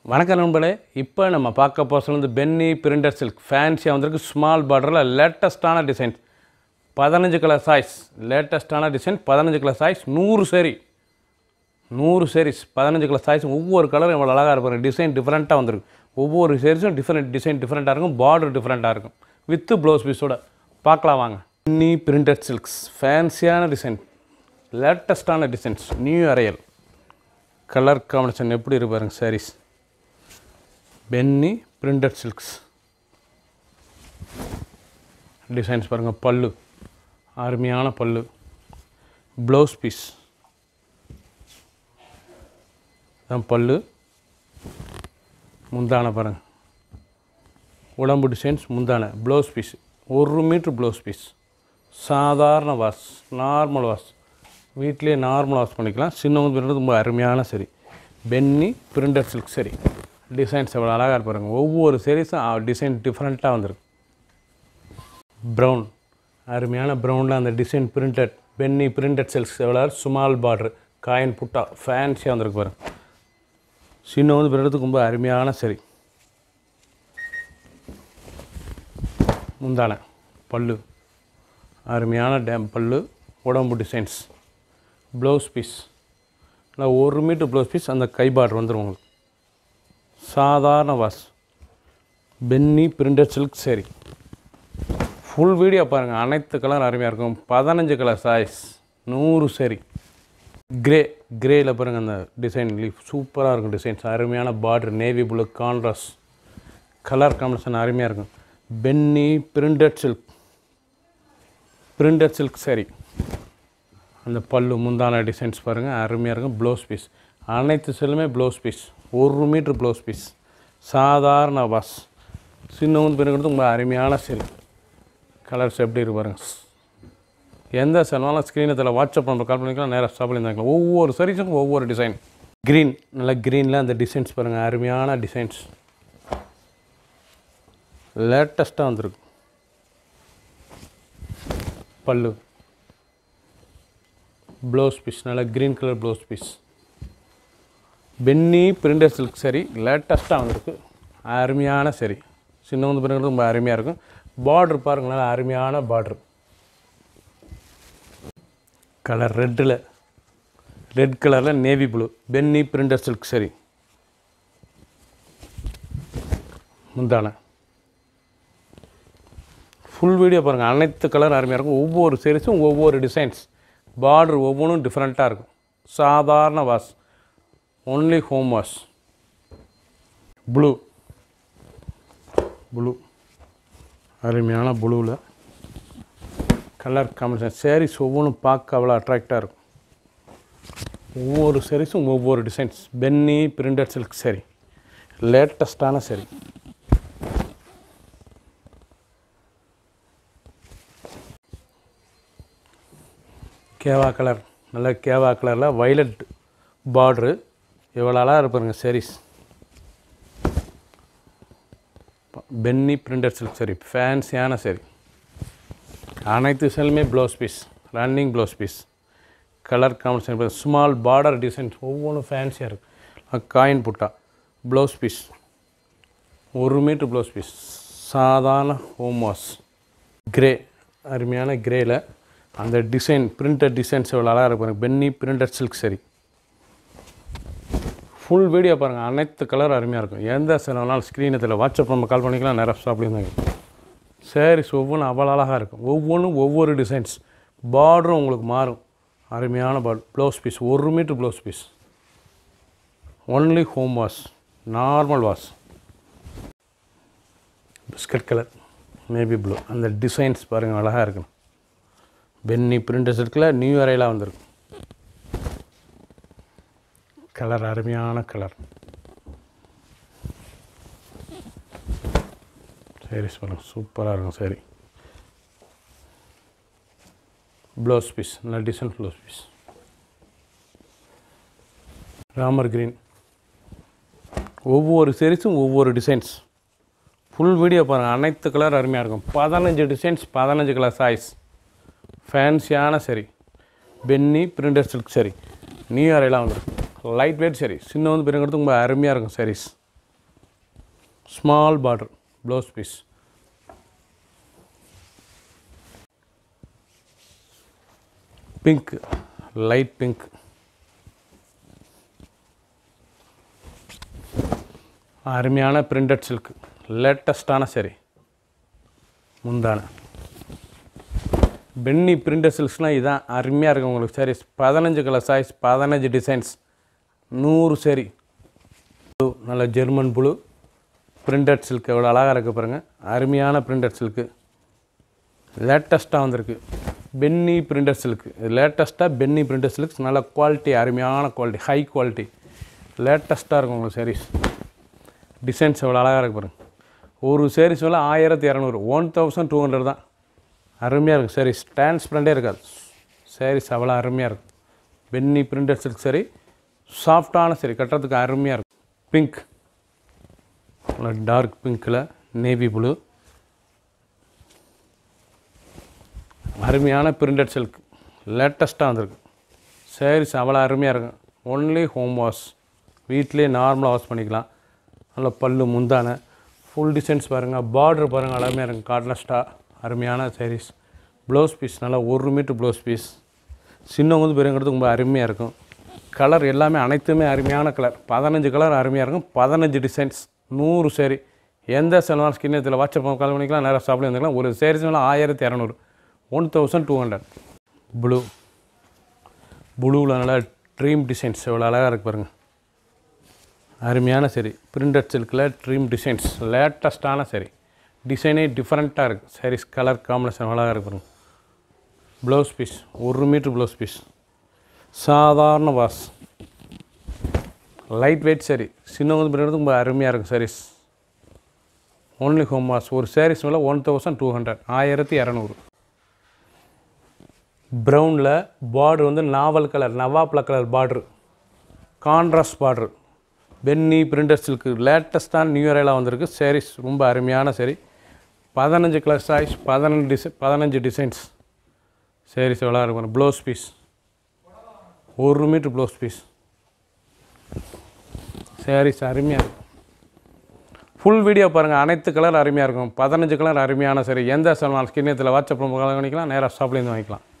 வணக்கம் நண்பர்களே இப்போ நம்ம பார்க்க போகிறது வந்து பென்னி பிரிண்டர் சில்க் ஃபேன்சியாக வந்திருக்கு ஸ்மால் பார்டரில் லேட்டஸ்ட்டான டிசைன் பதினஞ்சு கலர் சாய்ஸ் லேட்டஸ்ட்டான டிசைன் பதினஞ்சு கலர் சாய்ஸ் நூறு சரி நூறு sarees பதினஞ்சு கலர் சாய்ஸ் ஒவ்வொரு கலரும் எவ்வளோ அழகாக இருப்பாங்க டிசைன் டிஃப்ரெண்ட்டாக வந்திருக்கு ஒவ்வொரு சேரீஸும் டிஃப்ரெண்ட் டிசைன் டிஃப்ரெண்ட்டாக இருக்கும் பார்டர் டிஃப்ரெண்ட்டாக இருக்கும் வித்து ப்ளவுஸ் பீஸோட பார்க்கலாம் வாங்க பென்னி பிரிண்டட் சில்க்ஸ் ஃபேன்சியான டிசைன் லேட்டஸ்ட்டான designs new arrival colour combination எப்படி இருக்கு பாருங்க sarees penny printed silks designs பாருங்கள் பல்லு அருமையான பல்லு ப்ளவுஸ் பீஸ் தான் பல்லு முந்தான பாருங்க உடம்பு டிசைன்ஸ் முந்தான ப்ளவுஸ் பீஸ் ஒரு மீட்ரு ப்ளவுஸ் பீஸ் சாதாரண வாஷ் நார்மல் வாஷ் வீட்டிலேயே நார்மல் வாஷ் பண்ணிக்கலாம் சின்னவங்க பிறகு ரொம்ப அருமையான சரி பென்னி பிரிண்டட் சில்க் சரி டிசைன்ஸ் எவ்வளோ அழகாக இருப்பாருங்க ஒவ்வொரு சரிஸும் டிசைன் டிஃப்ரெண்ட்டாக வந்திருக்கு ப்ரௌன் அருமையான ப்ரௌனில் அந்த design printed penny printed silks எவ்வளோ சுமால் பார்டர் காயின் புட்டா ஃபேன்சியாக வந்திருக்கு பாருங்க சின்ன வந்து பிறகு ரொம்ப அருமையான சரி முந்தான பல்லு அருமையான டேம் பல்லு உடம்பு டிசைன்ஸ் ப்ளவுஸ் பீஸ் இல்லை ஒரு மீட்டர் ப்ளவுஸ் பீஸ் அந்த கை பார்டர் வந்துடும் உங்களுக்கு சாதாரண வாஷ் பென்னி பிரிண்டட் சில்க் சரி ஃபுல் வீடியோ பாருங்கள் அனைத்து கலர் அருமையாக இருக்கும் பதினஞ்சு கலர் சாய்ஸ் நூறு சரி கிரே கிரேயில் பாருங்கள் அந்த டிசைன் லீஃப் சூப்பராக இருக்கும் டிசைன்ஸ் அருமையான border navy blue contrast colour combination அருமையாக இருக்கும் penny printed silk printed silk சரி அந்த பல்லு முந்தான டிசைன்ஸ் பாருங்கள் அருமையாக இருக்கும் ப்ளவுஸ் பீஸ் அனைத்து செல்லுமே ப்ளவுஸ் பீஸ் ஒரு மீட்ரு ப்ளவுஸ் பீஸ் சாதாரண வாஸ் சின்னவங்க பிறகு ரொம்ப அருமையான செல் கலர்ஸ் எப்படி இருக்கு பாருங்க எந்த செல்வாலும் ஸ்க்ரீனத்தில் வாட்ஸ்அப் நம்பர் கால் பண்ணிக்கலாம் நேராக ஸ்டாப் பண்ணியிருந்தாங்க ஒவ்வொரு சரீஸுக்கும் ஒவ்வொரு டிசைன் க்ரீன் நல்ல க்ரீனில் அந்த டிசைன்ஸ் பாருங்கள் அருமையான டிசைன்ஸ் லேட்டஸ்ட்டாக வந்திருக்கு பல்லு ப்ளவுஸ் பீஸ் நல்ல green colour blouse piece penny printer silk சரி லேட்டஸ்ட்டாக வந்திருக்கு அருமையான சரி சின்னவங்க பிறகு ரொம்ப அருமையாக இருக்கும் பார்ட்ரு பாருங்க நல்லா அருமையான பார்ட்ரு கலர் ரெட்டில் ரெட் கலரில் navy blue penny printer silk சரி முந்தான ஃபுல் வீடியோ பாருங்கள் அனைத்து கலர் அருமையாக இருக்கும் ஒவ்வொரு சீரிஸும் ஒவ்வொரு டிசைன்ஸ் பார்டர் ஒவ்வொன்றும் டிஃப்ரெண்ட்டாக இருக்கும் சாதாரண wash only home wash blue blue அருமையான ப்ளூவில் கலர் காம்பினேஷன் சாரீஸ் ஒவ்வொன்றும் பார்க்க அவ்வளோ அட்ராக்டாக இருக்கும் ஒவ்வொரு சாரீஸும் ஒவ்வொரு designs penny printed silk saree லேட்டஸ்ட்டான சாரி கேவா கலர் நல்ல கேவா கலரில் வைலட் பார்ட்ரு எவ்வளோ அழகாக இருப்பாருங்க சாரீஸ் பென்னி பிரிண்டட் சில்க் சரி ஃபேன்சியான சரி அனைத்து செல்லுமே blouse piece running blouse piece colour combination small border designs ஒவ்வொன்றும் ஃபேன்சியாக இருக்கும் காயின் புட்டா ப்ளவுஸ் பீஸ் ஒரு மீட்ரு ப்ளவுஸ் பீஸ் சாதாரண ஹோம் வாஷ் கிரே அருமையான கிரேயில் அந்த டிசைன் பிரிண்டட் டிசைன்ஸ் எவ்வளோ அழகாக இருக்கும் பென்னி பிரிண்டட் சில்க் சரி ஃபுல் வீடியோ பாருங்கள் அனைத்து கலர் அருமையாக இருக்கும் எந்த சிலனாலும் ஸ்க்ரீனத்தில் வாட்ஸ்அப் நம்ம கால் பண்ணிக்கலாம் நேராக ஸ்டாப் இருந்தாங்க சாரீஸ் ஒவ்வொன்றும் அவ்வளோ அழகாக இருக்கும் ஒவ்வொன்றும் ஒவ்வொரு டிசைன்ஸ் பார்டரும் உங்களுக்கு மாறும் அருமையான பார்டர் ப்ளவுஸ் பீஸ் ஒரு metre blouse piece only home wash normal wash biscuit colour maybe blue அந்த டிசைன்ஸ் பாருங்கள் அழகாக இருக்கும் பென்னி பிரிண்டர்ஸ் இருக்குல்ல நியூ அரையில் வந்திருக்கு கலர் அருமையான கலர் சரி சொல்லுங்கள் சூப்பராக இருக்கும் சரி ப்ளவுஸ் பீஸ் நல்ல டிசைன் ப்ளவுஸ் பீஸ் ராமர் கிரீன் ஒவ்வொரு செரிஸும் ஒவ்வொரு டிசைன்ஸ் ஃபுல் வீடியோ பாருங்கள் அனைத்து கலர் அருமையாக இருக்கும் பதினஞ்சு டிசைன்ஸ் பதினஞ்சு கலர் சாய்ஸ் ஃபேன்சியான சரி பென்னி பிரிண்டர் சில்க் சரி நியூ இயர் எல்லாம் வந்துருக்கு லைட் வெயிட் சரி சின்ன வந்து பெருங்கிறது ரொம்ப அருமையாக இருக்கும் sarees small border blouse piece pink light pink அருமையான பிரிண்டட் சில்க் லேட்டஸ்டான சரி முந்தான பென்னி பிரிண்டட் சில்க்ஸ்லாம் இதான் அருமையாக இருக்கும் உங்களுக்கு சாரீஸ் பதினஞ்சு கலர் சாய்ஸ் பதினஞ்சு டிசைன்ஸ் நூறு சரி ப்ளூ நல்ல ஜெர்மன் ப்ளூ பிரிண்டட் சில்க் எவ்வளோ அழகாக இருக்கு பாருங்கள் அருமையான பிரிண்டட் சில்க்கு லேட்டஸ்ட்டாக வந்திருக்கு பென்னி பிரிண்டட் சில்க் லேட்டஸ்ட்டாக பென்னி பிரிண்டட் சில்க்ஸ் நல்ல குவாலிட்டி அருமையான குவாலிட்டி ஹை குவாலிட்டி லேட்டஸ்ட்டாக இருக்கும் உங்களுக்கு சாரீஸ் டிசைன்ஸ் எவ்வளோ அழகாக இருக்கு பாருங்கள் ஒரு சாரீஸ் விலை ஆயிரத்தி இரநூறு ஒன் தௌசண்ட் டூ ஹண்ட்ரட் தான் அருமையாக இருக்கும் சாரீஸ் டிரான்ஸ்பரண்டே இருக்காது சாரீஸ் அவ்வளோ அருமையாக இருக்கும் பென்னி பிரிண்டட் சில்க் சரி சாஃப்டான சரி கட்டுறதுக்கு அருமையாக இருக்கும் பிங்க் டார்க் பிங்க்கில் நேவி ப்ளூ அருமையான பிரிண்டட் சில்க் லேட்டஸ்ட்டாக வந்திருக்கு சாரீஸ் அவ்வளோ அருமையாக இருக்கும் ஒன்லி ஹோம் வாஷ் வீட்டிலே நார்மலாக வாஷ் பண்ணிக்கலாம் நல்ல பல்லு முந்தான ஃபுல் டிசைன்ஸ் பாருங்கள் பார்டர் பாருங்கள் அருமையாக இருக்கும் காட்லஸ்ட்டாக அருமையான சாரீஸ் ப்ளவுஸ் பீஸ் நல்லா ஒரு மீட்டர் ப்ளவுஸ் பீஸ் சின்னவங்க வந்து பெரியவங்கிறதுக்கு ரொம்ப அருமையாக இருக்கும் கலர் எல்லாமே அனைத்துமே அருமையான கலர் பதினஞ்சு கலர் அருமையாக இருக்கும் பதினஞ்சு டிசைன்ஸ் நூறு சேரீ எந்த செலவான ஸ்கின் இதில் வாட்ஸ்அப் கால் பண்ணிக்கலாம் நேராக ஷாப்லேயே வந்துக்கலாம் ஒரு சேரீஸ் மேலே ஆயிரத்தி இரநூறு one thousand two hundred blue ப்ளூவில் நல்லா ட்ரீம் டிசைன்ஸ் எவ்வளோ அழகாக இருக்கு பாருங்கள் அருமையான சரி பிரிண்டட் சில்கில் ட்ரீம் டிசைன்ஸ் லேட்டஸ்ட்டான சரி டிசைனே டிஃப்ரெண்ட்டாக இருக்குது சாரீஸ் கலர் காம்பினேஷன் அழகாக இருக்கு பாருங்க ப்ளவுஸ் பீஸ் ஒரு மீட்ரு ப்ளவுஸ் பீஸ் சாதாரண வாஸ் லைட் வெயிட் சரி சின்னவங்க பிரிண்டது ரொம்ப அருமையாக இருக்கும் சாரீஸ் ஒன்லி ஹோம் வாஷ் ஒரு சாரீஸ் மேலே ஒன் தௌசண்ட் டூ ஹண்ட்ரட் ஆயிரத்தி இரநூறு ப்ரௌனில் பார்டர் வந்து நாவல் கலர் நவாப்ல கலர் பார்டர் கான்ட்ராஸ்ட் பார்டர் பென்னி பிரிண்டர் சில்க்கு லேட்டஸ்டான நியூ இயரில் வந்திருக்கு சாரீஸ் ரொம்ப அருமையான சரி பதினஞ்சு கலர் சாய்ஸ் பதினஞ்சு டிசை பதினஞ்சு டிசைன்ஸ் சாரீஸ் எவ்வளோ இருக்கும் ப்ளவுஸ் பீஸ் ஒரு மீட்ரு ப்ளவுஸ் பீஸ் சாரீஸ் அருமையாக இருக்கும் ஃபுல் வீடியோ பாருங்கள் அனைத்து கலர் அருமையாக இருக்கும் பதினஞ்சு கலர் அருமையான சரி எந்த சொன்னாலும் ஸ்கின்னத்தில் வாட்ஸ்அப் பண்ணிக்கலாம் நேராக ஷாப்லேருந்து வாங்கிக்கலாம்